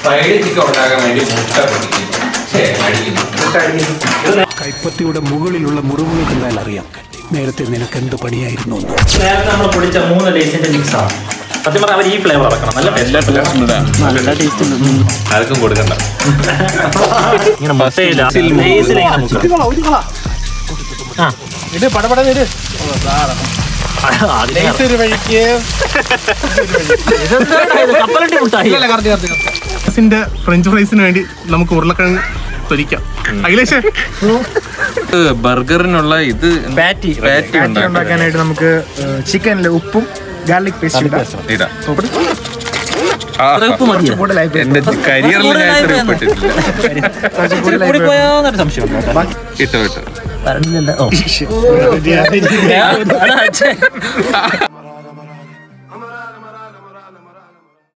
Fried chicken ഉണ്ടാക്കാൻ വേണ്ടി മുട്ട പൊടിക്കുന്നു ഛേ, അടിക്കുന്നു കൈപ്പത്തിയുടെ മുകളിലുള്ള മുറിവുകൾ കണ്ടാൽ അറിയാം നേരത്തെ നിനക്ക് എന്ത് പണിയായിരുന്നു എന്ന് നേരത്തെ നമ്മൾ പൊടിച്ച മൂന്ന് ലേസിന്റെ മിക്സ് ആണ് സത്യം പറഞ്ഞാൽ അവർ ഈ ഫ്ലേവർ ഇറക്കണം നല്ല നല്ല ടേസ്റ്റ് ഉണ്ട് ആർക്കും കൊടുക്കണ്ട ഇങ്ങനെ മുട്ടയില്ല ലേസിൽ ഇങ്ങനെ മുക്കണം ആ ഇത് പടപട ഇത് അതിനെ ഒരു വഴിക്ക് ഇതെന്താണ് ഇത്? കപ്പലണ്ടി മുട്ടായി ന്റെ ഫ്രഞ്ച് ഫ്രൈസിന് വേണ്ടി നമുക്ക് ഉരുളക്കിഴങ്ങ് പൊരിക്കാം അഖിലേഷ് ബർഗറിനുള്ള ഇത് പാറ്റി പാറ്റി ഉണ്ടാക്കാൻ ഉണ്ടാക്കാനായിട്ട് നമുക്ക് ചിക്കനിൽ ഉപ്പും ഗാർലിക് പേസ്റ്റ് ഇടാം ഇതാ ഇത്ര ഉപ്പ് മതിയോ എന്റെ കരിയറിൽ ഞാൻ ഇത്ര ഉൾപ്പെട്ടിട്ടില്ല ഇച്ചിരി കൂടി പോയോന്നൊരു സംശയം ഇട്ടോ ഇട്ടോ പറഞ്ഞില്ല ഓ അതാ, ഛെ.